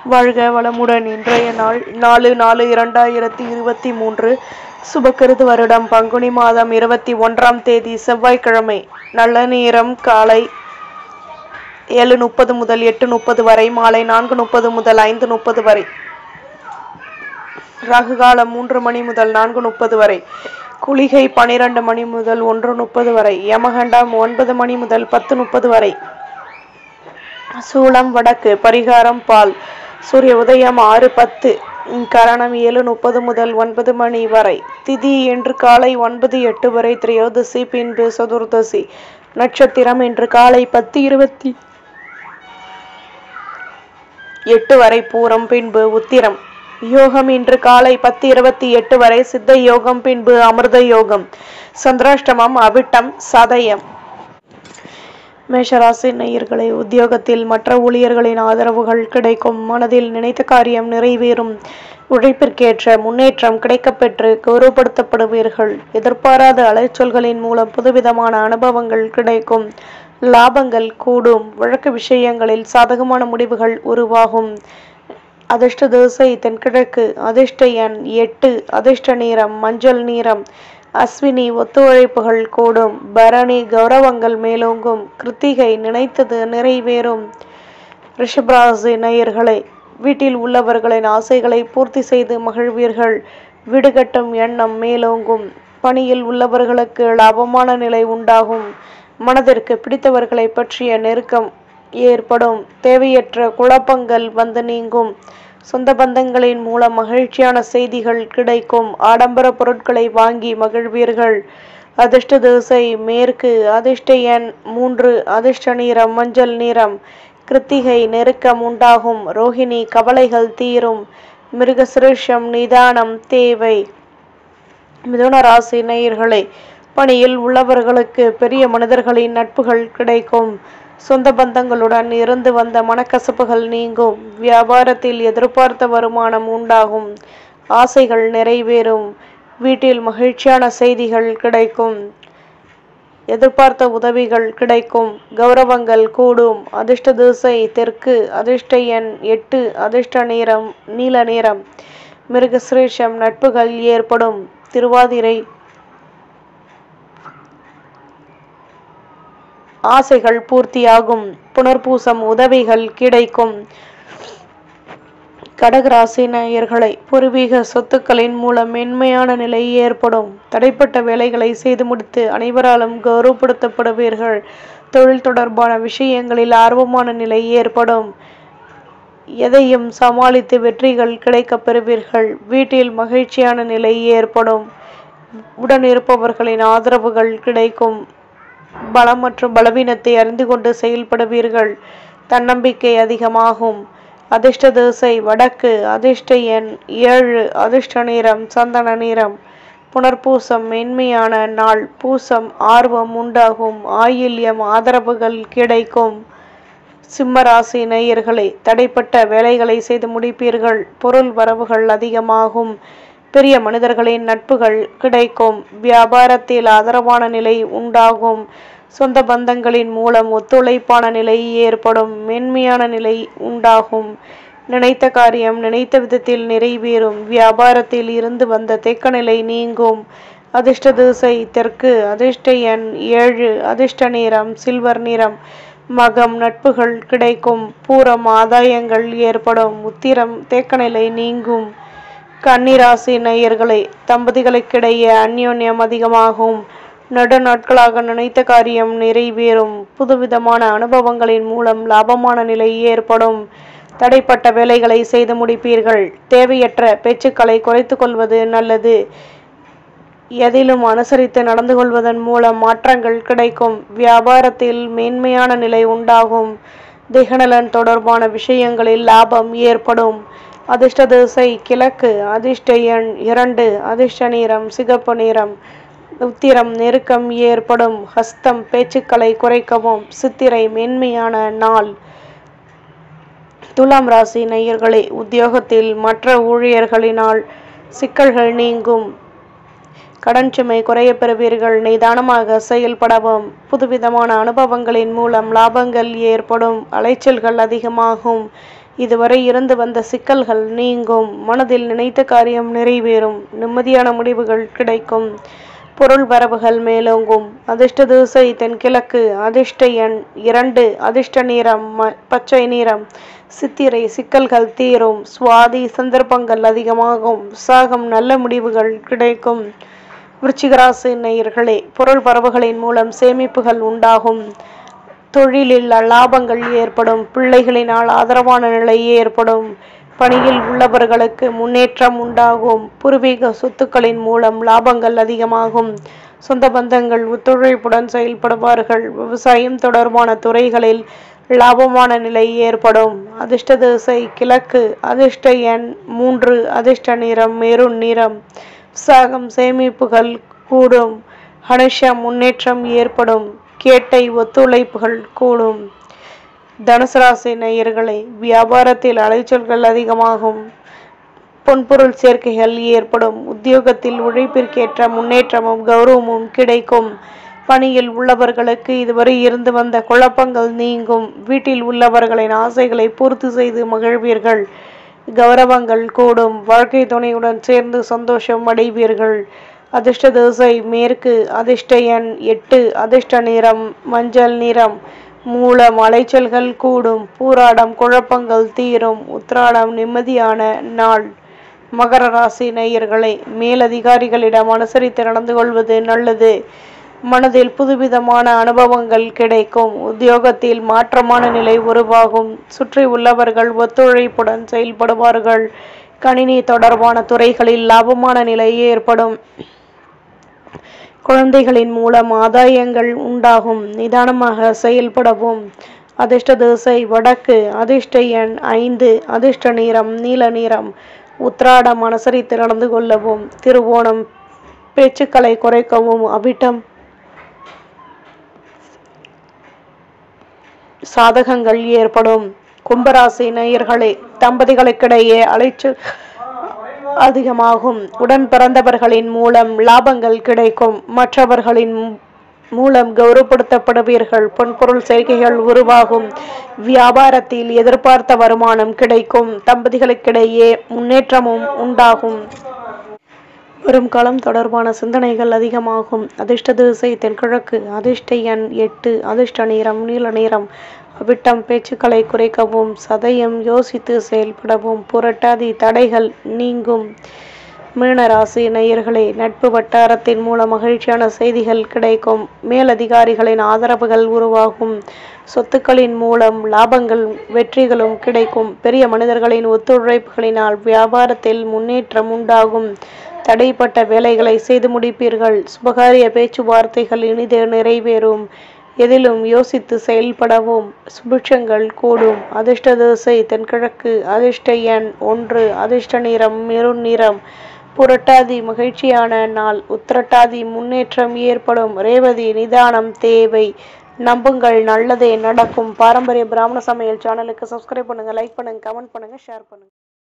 வாழ்க வளமுடன் இன்றைய நாள் நாலு நாலு இரண்டாயிரத்தி இருபத்தி மூன்று சுபக்கிருது வருடம் பங்குனி மாதம் இருபத்தி ஒன்றாம் தேதி செவ்வாய்க்கிழமை நல்ல நேரம் காலை ஏழு முப்பது முதல் எட்டு முப்பது வரை மாலை நான்கு முப்பது முதல் ஐந்து முப்பது வரை ராகு காலம் மூன்று மணி முதல் நான்கு முப்பது வரை குளிகை பனிரெண்டு மணி முதல் ஒன்று முப்பது வரை யமகண்டம் ஒன்பது மணி முதல் பத்து முப்பது வரை சூளம் வடக்கு பரிகாரம் பால் சூரிய உதயம் ஆறு பத்து கரணம் ஏழு முப்பது முதல் ஒன்பது மணி வரை திதி இன்று காலை ஒன்பது எட்டு வரை திரையோதசி பின்பு சதுர்தசி நட்சத்திரம் இன்று காலை பத்து இருபத்தி எட்டு வரை பூரம் பின்பு உத்திரம் யோகம் இன்று காலை பத்து இருபத்தி எட்டு வரை சித்த யோகம் பின்பு அமிர்த யோகம் சந்திராஷ்டமம் அவிட்டம் சதயம் மேஷராசி நேயர்களே உத்தியோகத்தில் மற்ற ஊழியர்களின் ஆதரவுகள் கிடைக்கும் மனதில் நினைத்த காரியம் நிறைவேறும் உழைப்பிற்கேற்ற முன்னேற்றம் கிடைக்கப்பெற்று கௌரவப்படுத்தப்படுவீர்கள் எதிர்பாராத அலைச்சொல்களின் மூலம் புதுவிதமான அனுபவங்கள் கிடைக்கும் லாபங்கள் கூடும் வழக்கு விஷயங்களில் சாதகமான முடிவுகள் உருவாகும் அதிர்ஷ்ட தோசை தென்கிழக்கு அதிர்ஷ்ட எண் எட்டு அதிர்ஷ்ட நீரம் மஞ்சள் நீரம் அஸ்வினி ஒத்துழைப்புகள் கூடும் பரணி கௌரவங்கள் மேலோங்கும் கிருத்திகை நினைத்தது நிறைவேறும் ரிஷபராசி நேயர்களே வீட்டில் உள்ளவர்களின் ஆசைகளை பூர்த்தி செய்து மகிழ்வீர்கள் வீடு கட்டும் எண்ணம் மேலோங்கும் பணியில் உள்ளவர்களுக்கு லாபமான நிலை உண்டாகும் மனதிற்கு பிடித்தவர்களை பற்றிய நெருக்கம் ஏற்படும் தேவையற்ற குழப்பங்கள் வந்து நீங்கும் சொந்த பந்தங்களின் மூலம் மகிழ்ச்சியான செய்திகள் கிடைக்கும் ஆடம்பர பொருட்களை வாங்கி மகிழ்வீர்கள் அதிர்ஷ்ட திசை மேற்கு அதிர்ஷ்ட எண் மூன்று அதிர்ஷ்ட நிறம் மஞ்சள் நிறம் கிருத்திகை நெருக்கம் உண்டாகும் ரோஹிணி கவலைகள் தீரும் மிருகசிருஷம் நிதானம் தேவை மிதுன ராசி நேயர்களே பணியில் உள்ளவர்களுக்கு பெரிய மனிதர்களின் நட்புகள் கிடைக்கும் சொந்த பந்தங்களுடன் இருந்து வந்த மனக்கசப்புகள் நீங்கும் வியாபாரத்தில் எதிர்பார்த்த வருமானம் உண்டாகும் ஆசைகள் நிறைவேறும் வீட்டில் மகிழ்ச்சியான செய்திகள் கிடைக்கும் எதிர்பார்த்த உதவிகள் கிடைக்கும் கௌரவங்கள் கூடும் அதிர்ஷ்ட திசை தெற்கு அதிர்ஷ்ட எண் எட்டு அதிர்ஷ்ட நிறம் நீல நிறம் மிருகசிரேஷம் நட்புகள் ஏற்படும் திருவாதிரை ஆசைகள் பூர்த்தியாகும் புனர்பூசம் உதவிகள் கிடைக்கும் கடகராசி நேயர்களை பூர்வீக சொத்துக்களின் மூலம் மென்மையான நிலை ஏற்படும் தடைப்பட்ட வேலைகளை செய்து முடித்து அனைவராலும் கௌரவப்படுத்தப்படுவீர்கள் தொழில் தொடர்பான விஷயங்களில் ஆர்வமான நிலை ஏற்படும் எதையும் சமாளித்து வெற்றிகள் கிடைக்கப் பெறுவீர்கள் வீட்டில் மகிழ்ச்சியான நிலை ஏற்படும் உடன் இருப்பவர்களின் ஆதரவுகள் கிடைக்கும் பலம் மற்றும் பலவீனத்தை அறிந்து கொண்டு செயல்படுவீர்கள் தன்னம்பிக்கை அதிகமாகும் அதிர்ஷ்ட திசை வடக்கு அதிர்ஷ்ட எண் ஏழு அதிர்ஷ்ட நிறம் சந்தன நிறம் புனர்பூசம் மென்மையான நாள் பூசம் ஆர்வம் உண்டாகும் ஆயில்யம் ஆதரவுகள் கிடைக்கும் சிம்மராசி நேயர்களே தடைப்பட்ட வேலைகளை செய்து முடிப்பீர்கள் பொருள் வரவுகள் அதிகமாகும் பெரிய மனிதர்களின் நட்புகள் கிடைக்கும் வியாபாரத்தில் ஆதரவான நிலை உண்டாகும் சொந்த பந்தங்களின் மூலம் ஒத்துழைப்பான நிலை ஏற்படும் மென்மையான நிலை உண்டாகும் நினைத்த காரியம் நினைத்த விதத்தில் நிறைவேறும் வியாபாரத்தில் இருந்து வந்த தேக்க நிலை நீங்கும் அதிர்ஷ்ட திசை தெற்கு அதிர்ஷ்ட எண் ஏழு அதிர்ஷ்ட நிறம் சில்வர் நிறம் மகம் நட்புகள் கிடைக்கும் பூரம் ஆதாயங்கள் ஏற்படும் உத்திரம் தேக்க நிலை நீங்கும் கன்னிராசி நேயர்களே தம்பதிகளுக்கிடையே அந்யோன்யம் அதிகமாகும் நடு நாட்களாக நினைத்த காரியம் நிறைவேறும் புதுவிதமான அனுபவங்களின் மூலம் லாபமான நிலை ஏற்படும் தடைப்பட்ட வேலைகளை செய்து முடிப்பீர்கள் தேவையற்ற பேச்சுக்களை குறைத்து கொள்வது நல்லது எதிலும் அனுசரித்து நடந்து கொள்வதன் மூலம் மாற்றங்கள் கிடைக்கும் வியாபாரத்தில் மேன்மையான நிலை உண்டாகும் திகநலன் தொடர்பான விஷயங்களில் லாபம் ஏற்படும் அதிர்ஷ்ட திசை கிழக்கு அதிர்ஷ்ட எண் இரண்டு அதிர்ஷ்ட நிறம் சிகப்பு நிறம் உத்திரம் நெருக்கம் ஏற்படும் ஹஸ்தம் பேச்சுக்களை குறைக்கவும் சித்திரை மென்மையான நாள் துலாம் ராசி நேயர்களே உத்தியோகத்தில் மற்ற ஊழியர்களினால் சிக்கல்கள் நீங்கும் கடன் சுமை குறையப் பெறுவீர்கள் நிதானமாக செயல்படவும் புதுவிதமான அனுபவங்களின் மூலம் லாபங்கள் ஏற்படும் அலைச்சல்கள் அதிகமாகும் இதுவரை இருந்து வந்த சிக்கல்கள் நீங்கும் மனதில் நினைத்த காரியம் நிறைவேறும் நிம்மதியான முடிவுகள் கிடைக்கும் பொருள் வரவுகள் மேலோங்கும் அதிர்ஷ்ட திசை தென்கிழக்கு அதிர்ஷ்ட எண் இரண்டு அதிர்ஷ்ட நிறம் ம- பச்சை நிறம் சித்திரை சிக்கல்கள் தீரும் சுவாதி சந்தர்ப்பங்கள் அதிகமாகும் விசாகம் நல்ல முடிவுகள் கிடைக்கும் விருச்சிகராசி நேயர்களே பொருள் வரவுகளின் மூலம் சேமிப்புகள் உண்டாகும் தொழிலில் லாபங்கள் ஏற்படும் பிள்ளைகளினால் ஆதரவான நிலை ஏற்படும் பணியில் உள்ளவர்களுக்கு முன்னேற்றம் உண்டாகும் பூர்வீக சொத்துக்களின் மூலம் லாபங்கள் அதிகமாகும் சொந்த பந்தங்கள் ஒத்துழைப்புடன் செயல்படுவார்கள் விவசாயம் தொடர்பான துறைகளில் லாபமான நிலை ஏற்படும் அதிர்ஷ்ட திசை கிழக்கு அதிர்ஷ்ட எண் மூன்று அதிர்ஷ்ட நிறம் மெரூன் நிறம் விசாகம் சேமிப்புகள் கூடும் அனுஷம் முன்னேற்றம் ஏற்படும் கேட்டை ஒத்துழைப்புகள் கூடும் தனுசு ராசி நேயர்களே வியாபாரத்தில் அலைச்சல்கள் அதிகமாகும் பொன்பொருள் சேர்க்கைகள் ஏற்படும் உத்தியோகத்தில் உழைப்பிற்கேற்ற முன்னேற்றமும் கௌரவமும் கிடைக்கும் பணியில் உள்ளவர்களுக்கு இதுவரை இருந்து வந்த குழப்பங்கள் நீங்கும் வீட்டில் உள்ளவர்களின் ஆசைகளை பூர்த்தி செய்து மகிழ்வீர்கள் கௌரவங்கள் கூடும் வாழ்க்கை துணையுடன் சேர்ந்து சந்தோஷம் அடைவீர்கள் அதிர்ஷ்ட திசை மேற்கு அதிர்ஷ்ட எண் எட்டு அதிர்ஷ்ட நிறம் மஞ்சள் நிறம் மூலம் அலைச்சல்கள் கூடும் பூராடம் குழப்பங்கள் தீரும் உத்திராடம் நிம்மதியான நாள் மகர ராசி நேயர்களே மேலதிகாரிகளிடம் அனுசரித்து நடந்து கொள்வது நல்லது மனதில் புதுவிதமான அனுபவங்கள் கிடைக்கும் உத்தியோகத்தில் மாற்றமான நிலை உருவாகும் சுற்றி உள்ளவர்கள் ஒத்துழைப்புடன் செயல்படுவார்கள் கணினி தொடர்பான துறைகளில் லாபமான நிலை ஏற்படும் குழந்தைகளின் மூலம் ஆதாயங்கள் உண்டாகும் நிதானமாக செயல்படவும் அதிர்ஷ்ட திசை வடக்கு அதிர்ஷ்ட எண் ஐந்து அதிர்ஷ்ட நிறம் நீல நிறம் உத்ராடம் அனுசரித்து நடந்து கொள்ளவும் திருவோணம் பேச்சுக்களை குறைக்கவும் அவிட்டம் சாதகங்கள் ஏற்படும் கும்பராசி நேயர்களே தம்பதிகளுக்கிடையே அலைச்சல் அதிகமாகும் உடன் பிறந்தவர்களின் மூலம் லாபங்கள் கிடைக்கும் மற்றவர்களின் மூலம் கௌரவப்படுத்தப்படுவீர்கள் பொன்பொருள் சேர்க்கைகள் உருவாகும் வியாபாரத்தில் எதிர்பார்த்த வருமானம் கிடைக்கும் தம்பதிகளுக்கிடையே முன்னேற்றமும் உண்டாகும் வரும் காலம் தொடர்பான சிந்தனைகள் அதிகமாகும் அதிர்ஷ்ட திசை தென்கிழக்கு அதிர்ஷ்ட எண் எட்டு அதிர்ஷ்ட நிறம் நீல நிறம் அவிட்டம் பேச்சுக்களை குறைக்கவும் சதயம் யோசித்து செயல்படவும் புரட்டாதி தடைகள் நீங்கும் மீனராசி நேயர்களே நட்பு வட்டாரத்தின் மூலம் மகிழ்ச்சியான செய்திகள் கிடைக்கும் மேலதிகாரிகளின் ஆதரவுகள் உருவாகும் சொத்துக்களின் மூலம் லாபங்கள் வெற்றிகளும் கிடைக்கும் பெரிய மனிதர்களின் ஒத்துழைப்புகளினால் வியாபாரத்தில் முன்னேற்றம் உண்டாகும் தடைப்பட்ட வேலைகளை செய்து முடிப்பீர்கள் சுபகாரிய பேச்சுவார்த்தைகள் இனிதே நிறைவேறும் எதிலும் யோசித்து செயல்படவும் சுபிட்சங்கள் கூடும் அதிர்ஷ்ட திசை தென்கிழக்கு அதிர்ஷ்ட எண் ஒன்று அதிர்ஷ்ட நிறம் மெருண் நிறம் புரட்டாதி மகிழ்ச்சியான நாள் உத்திரட்டாதி முன்னேற்றம் ஏற்படும் ரேவதி நிதானம் தேவை நம்புங்கள் நல்லதே நடக்கும் பாரம்பரிய பிராமண சமையல் சேனலுக்கு சப்ஸ்கிரைப் பண்ணுங்க லைக் பண்ணுங்க கமெண்ட் பண்ணுங்க ஷேர் பண்ணுங்க